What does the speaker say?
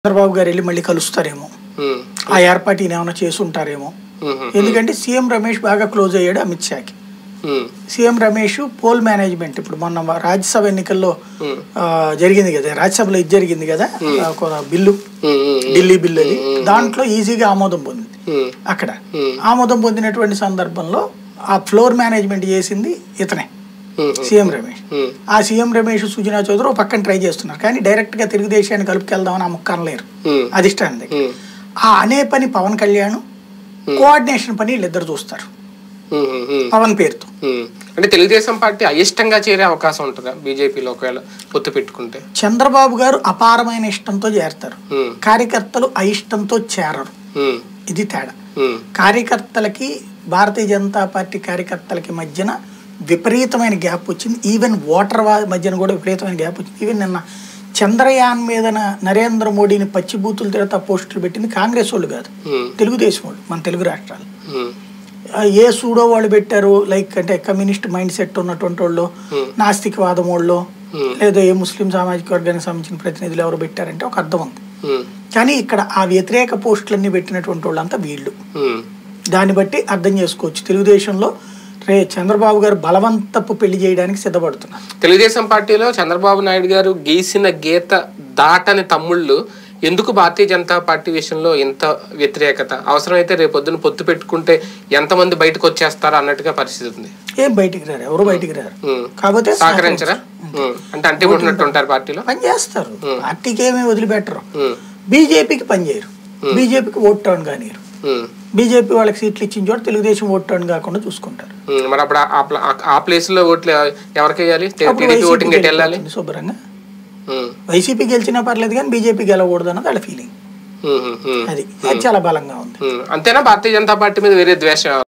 చంద్రబాబు గారు వెళ్ళి మళ్ళీ కలుస్తారేమో ఉమ్, ఆ ఏర్పాటు ఈయన ఏమైనా చేసి ఉంటారేమో ఉమ్, ఉమ్, ఎందుకంటే సీఎం రమేష్ బాగా క్లోజ్ అయ్యాడు అమిత్ షాకి ఉమ్, సీఎం రమేష్ పోల్ మేనేజ్మెంట్ ఇప్పుడు మొన్న రాజ్యసభ ఎన్నికల్లో ఉమ్, ఆ, జరిగింది కదా రాజ్యసభలో ఇది జరిగింది కదా ఆ, ఒక బిల్లు ఉమ్, ఉమ్, ఢిల్లీ బిల్లు అది దాంట్లో ఈజీగా ఆమోదం పొందింది ఉమ్, అక్కడ Hmm. ఆమోదం పొందినటువంటి సందర్భంలో ఆ ఫ్లోర్ మేనేజ్మెంట్ చేసింది ఇతనే ఉమ్, సీఎం రమేష్ ఉమ్, ఆ సీఎం రమేష్ సుజనా చౌదరి ఒక పక్కన ట్రై చేస్తున్నారు కానీ డైరెక్ట్ గా తెలుగుదేశాన్ని కలుపుకెళ్దామని ఆ ముక్క అనలేరు ఉమ్, అధిష్టానం దగ్గర ఉమ్, ఆ అనే పని పవన్ కళ్యాణ్ కోఆర్డినేషన్ పని వీళ్ళిద్దరు చూస్తారు ఉమ్, ఉమ్, ఉమ్, పవన్ పేరుతో ఉమ్. అంటే తెలుగుదేశం పార్టీ అయిష్టంగా చేరే అవకాశం ఉంటుందా బీజేపీలో ఒకవేళ పొత్తు పెట్టుకుంటే చంద్రబాబు గారు అపారమైన ఇష్టంతో చేరతారు ఉమ్, కార్యకర్తలు అయిష్టంతో చేరరు ఉమ్, ఇది తేడా ఉమ్, కార్యకర్తలకి భారతీయ జనతా పార్టీ కార్యకర్తలకి మధ్యన విపరీతమైన గ్యాప్ వచ్చింది ఈవెన్ ఓటర్ వా- మధ్యన కూడా విపరీతమైన గ్యాప్ వచ్చింది ఈవెన్ నిన్న చంద్రయాన్ మీద నరేంద్ర మోడీని పచ్చిబూతులు తిడతా పోస్టులు పెట్టింది కాంగ్రెస్ వాళ్ళు కాదు ఉమ్, తెలుగుదేశం వాళ్ళు మన తెలుగు రాష్ట్రాలు ఉమ్, ఆ, ఏ సూడో వాళ్ళు పెట్టారు లైక్ అంటే కమ్యూనిస్ట్ మైండ్ సెట్ ఉన్నటువంటి వాళ్ళు నాస్తికవాదం వాళ్ళు Hmm. లేదా ఏ ముస్లిం సామాజిక వర్గానికి సంబంధించిన ప్రతినిధులు ఎవరు పెట్టారంటే ఒక అర్థం ఉంది ఉమ్, కానీ ఇక్కడ ఆ వ్యతిరేక పోస్టులన్నీ పెట్టినటువంటి వాళ్ళంతా వీళ్ళు ఉమ్, దాన్ని బట్టి అర్థం చేసుకోవచ్చు తెలుగుదేశంలో రే చంద్రబాబు గారు బలవంతపు పెళ్లి చేయడానికి సిద్ధపడుతున్నారు తెలుగుదేశం పార్టీలో చంద్రబాబు నాయుడు గారు గీసిన గీత దాటని తమ్ముళ్ళు ఎందుకు భారతీయ జనతా పార్టీ విషయంలో ఇంత వ్యతిరేకత అవసరమైతే రేపు పొద్దున పొత్తు పెట్టుకుంటే ఎంతమంది బయటకు వచ్చేస్తారో అన్నట్టుగా పరిస్థితి ఉంది ఏం బయటికి రారు ఎవరు బయటికి రారు ఉమ్. కాకపోతే సహకరించరా ఉమ్. అంటే అంటే ఉంటున్నట్టు ఉంటారు పార్టీలో పని చేస్తారు పార్టీకి ఏమీ వదిలిపెట్టరు ఉమ్, బీజేపీకి పని చేయరు బీజేపీకి ఓట్ టౌన్ కానియరు ఉమ్, బీజేపీ వాళ్ళకి సీట్లు ఇచ్చిన చోట తెలుగుదేశం ఓట్ టౌన్ కాకుండా చూసుకుంటారు ఉమ్. మరి అప్పుడు ఆ- ఆ ప్ల- ఆ- ఆ ప్లేస్ లో ఓట్లు ఎవరికి వేయాలి అప్పుడు టీడీపీ వైసీపీ ఓటింగ్ ఎటు వెళ్ళాలి గెలిచిపోతుంది శుభ్రంగా ఉమ్, వైసీపీ గెలిచినా పర్లేదు కానీ బీజేపీ గెలవకూడదు అన్నది వాళ్ళ ఫీలింగ్ ఉమ్, ఉమ్, ఉమ్. అది అది చాలా బలంగా ఉంది ఉమ్. అంతేనా భారతీయ జనతా పార్టీ మీద వేరే ద్వేషం